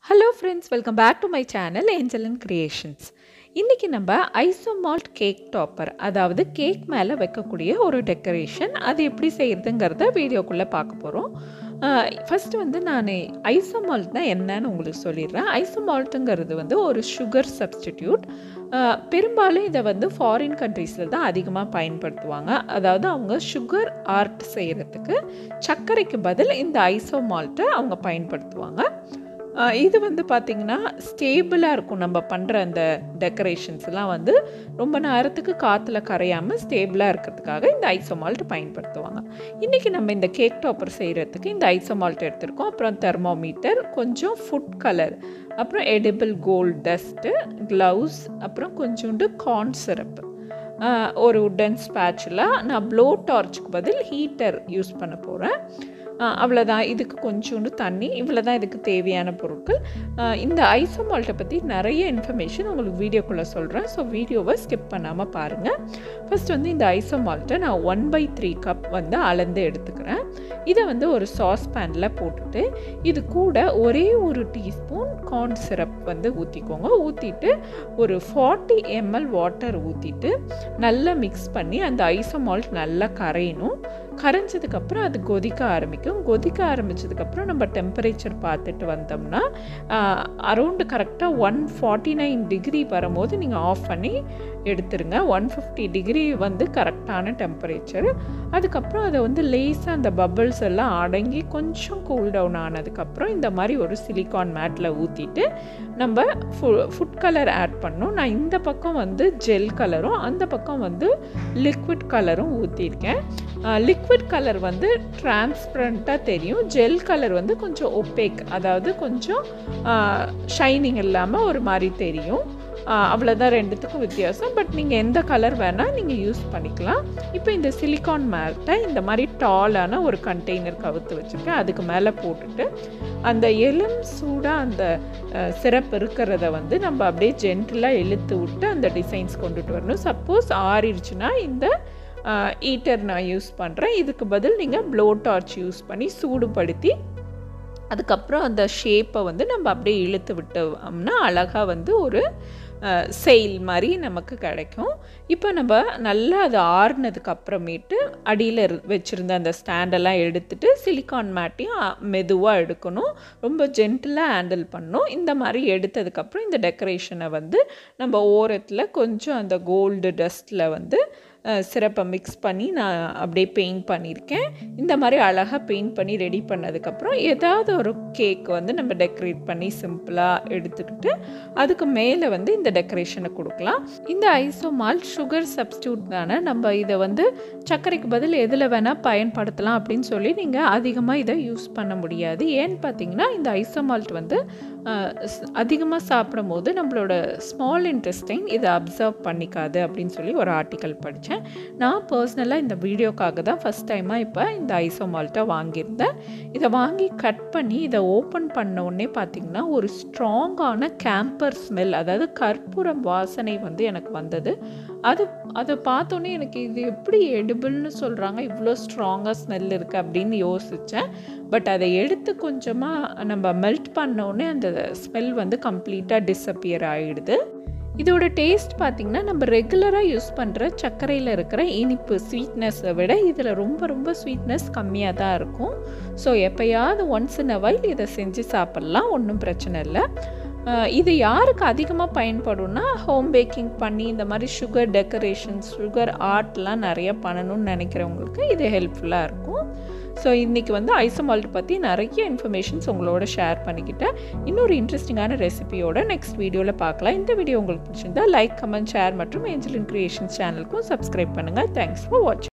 hello friends welcome back to my channel Angel and creations இன்றைக்கி நம்ம isomalt cake topper அதாவது cake மேலே வைக்கக்கூடிய ஒரு டெக்கரேஷன் அது எப்படி செய்கிறதுங்கிறத வீடியோக்குள்ளே பார்க்க போகிறோம் ஃபஸ்ட்டு வந்து நான் ஐசோமால்ட்னா என்னன்னு உங்களுக்கு சொல்லிடுறேன் ஐசோமால்ட்டுங்கிறது வந்து ஒரு சுகர் சப்ஸ்டிடியூட் பெரும்பாலும் இதை வந்து ஃபாரின் கண்ட்ரீஸில் தான் அதிகமாக பயன்படுத்துவாங்க அதாவது அவங்க சுகர் ஆர்ட் செய்கிறதுக்கு சர்க்கரைக்கு பதில் இந்த ஐசோமால்ட்டை அவங்க பயன்படுத்துவாங்க இது வந்து பார்த்திங்கன்னா ஸ்டேபிளாக இருக்கும் நம்ம பண்ணுற அந்த டெக்கரேஷன்ஸ்லாம் வந்து ரொம்ப நேரத்துக்கு காற்றுல கரையாமல் ஸ்டேபிளாக இருக்கிறதுக்காக இந்த ஐசோமால்ட் பயன்படுத்துவாங்க இன்றைக்கி நம்ம இந்த கேக் டாப்பர் செய்கிறதுக்கு இந்த ஐசோமால்ட் எடுத்திருக்கோம் அப்புறம் தெர்மோமீட்டர் கொஞ்சம் ஃபுட் கலர் அப்புறம் எடிபிள் கோல்ட் டஸ்ட்டு க்ளவுஸ் அப்புறம் கொஞ்சோண்டு கார்ன் சிரப்பு ஒரு உட்டன் ஸ்பேட்சில் நான் ப்ளோ டார்ச்சுக்கு பதில் ஹீட்டர் யூஸ் பண்ண போகிறேன் அவ்வளோதான் இதுக்கு கொஞ்சோண்டு தண்ணி இவ்வளோ தான் இதுக்கு தேவையான பொருட்கள் இந்த ஐசோமால்ட்டை பற்றி நிறைய இன்ஃபர்மேஷன் உங்களுக்கு வீடியோக்குள்ளே சொல்கிறேன் ஸோ வீடியோவை ஸ்கிப் பண்ணாமல் பாருங்கள் ஃபஸ்ட் வந்து இந்த ஐசோமால்ட்டை நான் ஒன் பை த்ரீ கப் வந்து அளந்து எடுத்துக்கிறேன் இதை வந்து ஒரு சாஸ் பேனில் போட்டுட்டு இது கூட ஒரே ஒரு டீஸ்பூன் கார்ன் சிரப் வந்து ஊற்றிக்கோங்க ஊற்றிட்டு ஒரு ஃபார்ட்டி எம்எல் வாட்டர் ஊற்றிட்டு நல்லா மிக்ஸ் பண்ணி அந்த ஐசோமால்ட் நல்லா கரையணும் கரைஞ்சதுக்கப்புறம் அது கொதிக்க ஆரம்பிக்கும் கொதிக்க ஆரம்பித்ததுக்கப்புறம் நம்ம டெம்பரேச்சர் பார்த்துட்டு வந்தோம்னா அரௌண்டு கரெக்டாக ஒன் ஃபார்ட்டி நைன் டிகிரி வரும்போது நீங்கள் ஆஃப் பண்ணி எடுத்துருங்க ஒன் ஃபிஃப்டி டிகிரி வந்து கரெக்டான டெம்பரேச்சர் அதுக்கப்புறம் அதை வந்து லேஸாக அந்த பபிள்ஸ் எல்லாம் அடங்கி கொஞ்சம் கூல் டவுன் ஆனதுக்கப்புறம் இந்த மாதிரி ஒரு சிலிக்கான் மேட்டில் ஊற்றிட்டு நம்ம ஃபு ஃபுட் கலர் ஆட் பண்ணோம் நான் இந்த பக்கம் வந்து ஜெல் கலரும் அந்த பக்கம் வந்து லிக்விட் கலரும் ஊற்றிருக்கேன் லிக்விட் கலர் வந்து டிரான்ஸ்பரண்ட்டாக தெரியும் ஜெல் கலர் வந்து கொஞ்சம் ஒப்பேக் அதாவது கொஞ்சம் ஷைனிங் இல்லாமல் ஒரு மாதிரி தெரியும் அவ்வளோதான் ரெண்டுத்துக்கும் வித்தியாசம் பட் நீங்கள் எந்த கலர் வேணால் நீங்கள் யூஸ் பண்ணிக்கலாம் இப்போ இந்த சிலிக்கான் மேட்டை இந்த மாதிரி டாலான ஒரு கண்டெய்னர் கவுத்து வச்சுருக்கேன் அதுக்கு மேலே போட்டுட்டு அந்த எலும் சூடாக அந்த சிறப்பு இருக்கிறத வந்து நம்ம அப்படியே ஜென்டிலாக இழுத்து விட்டு அந்த டிசைன்ஸ் கொண்டுட்டு வரணும் சப்போஸ் ஆறிடுச்சுன்னா இந்த ஈட்டர் நான் யூஸ் பண்ணுறேன் இதுக்கு பதில் நீங்கள் ப்ளோ டார்ச் யூஸ் பண்ணி சூடுபடுத்தி அதுக்கப்புறம் அந்த ஷேப்பை வந்து நம்ம அப்படியே இழுத்து விட்டோம்னா அழகாக வந்து ஒரு செயில் மாதிரி நமக்கு கிடைக்கும் இப்போ நம்ம நல்லா அது ஆறுனதுக்கு அப்புறமேட்டு அடியில் வச்சுருந்த அந்த ஸ்டாண்டெல்லாம் எடுத்துட்டு சிலிக்கான் மேட்டையும் மெதுவாக எடுக்கணும் ரொம்ப ஜென்டிலாக ஹேண்டில் பண்ணணும் இந்த மாதிரி எடுத்ததுக்கப்புறம் இந்த டெக்கரேஷனை வந்து நம்ம ஓரத்தில் கொஞ்சம் அந்த கோல்டு டஸ்ட்டில் வந்து சிறப்பை மிக்ஸ் பண்ணி நான் அப்படியே பெயிண்ட் பண்ணியிருக்கேன் இந்த மாதிரி அழகாக பெயிண்ட் பண்ணி ரெடி பண்ணதுக்கப்புறம் ஏதாவது ஒரு கேக் வந்து நம்ம டெக்கரேட் பண்ணி சிம்பிளாக எடுத்துக்கிட்டு அதுக்கு மேலே வந்து இந்த டெக்கரேஷனை கொடுக்கலாம் இந்த ஐசோமால் சுகர் சப்ஸ்டியூட் தானே நம்ம இதை வந்து சர்க்கரைக்கு பதில் எதில் வேணால் பயன்படுத்தலாம் அப்படின்னு சொல்லி நீங்கள் அதிகமாக இதை யூஸ் பண்ண முடியாது ஏன்னு பார்த்தீங்கன்னா இந்த ஐசோமால்ட் வந்து அதிகமாக சாப்பிடும் போது நம்மளோட ஸ்மால் இன்டெஸ்டைன் இதை அப்சர்வ் பண்ணிக்காது அப்படின்னு சொல்லி ஒரு ஆர்டிக்கல் படித்தேன் நான் பர்சனலாக இந்த வீடியோக்காக தான் ஃபஸ்ட் டைமாக இப்போ இந்த ஐசோமால்ட்டை வாங்கியிருந்தேன் இதை வாங்கி கட் பண்ணி இதை ஓப்பன் பண்ண உடனே பார்த்திங்கன்னா ஒரு ஸ்ட்ராங்கான கேம்பர் ஸ்மெல் அதாவது கற்பூரம் வாசனை வந்து எனக்கு வந்தது அது அதை பார்த்தோன்னே எனக்கு இது எப்படி எடுபிள்னு சொல்கிறாங்க இவ்வளோ ஸ்ட்ராங்காக ஸ்மெல் இருக்குது அப்படின்னு யோசித்தேன் பட் அதை எடுத்து கொஞ்சமாக நம்ம மெல்ட் பண்ணோடனே அந்த ஸ்மெல் வந்து கம்ப்ளீட்டாக டிஸப்பியர் ஆகிடுது இதோட டேஸ்ட் பார்த்திங்கன்னா நம்ம ரெகுலராக யூஸ் பண்ணுற சர்க்கரையில் இருக்கிற இனிப்பு ஸ்வீட்னஸை விட இதில் ரொம்ப ரொம்ப ஸ்வீட்னஸ் கம்மியாக தான் இருக்கும் ஸோ எப்போயாவது ஒன்ஸ் இன் அ வைல் இதை செஞ்சு சாப்பிட்லாம் ஒன்றும் பிரச்சனை இல்லை இது யாருக்கு அதிகமாக பயன்படும்னா ஹோம் பேக்கிங் பண்ணி இந்த மாதிரி சுகர் டெக்கரேஷன்ஸ் சுகர் ஆர்ட்லாம் நிறைய பண்ணணும்னு நினைக்கிறவங்களுக்கு இது ஹெல்ப்ஃபுல்லாக இருக்கும் ஸோ இன்றைக்கி வந்து ஐசமால்ட் பற்றி நிறைய இன்ஃபர்மேஷன்ஸ் உங்களோட ஷேர் பண்ணிக்கிட்டேன் இன்னொரு இன்ட்ரெஸ்டிங்கான ரெசிபியோட நெக்ஸ்ட் வீடியோவில் பார்க்கலாம் இந்த வீடியோ உங்களுக்கு பிடிச்சிருந்தா லைக் கமெண்ட் ஷேர் மற்றும் ஏஞ்சலின் கிரியேஷன்ஸ் சேனலுக்கும் சப்ஸ்கிரைப் பண்ணுங்கள் தேங்க்ஸ் ஃபார் வாட்சிங்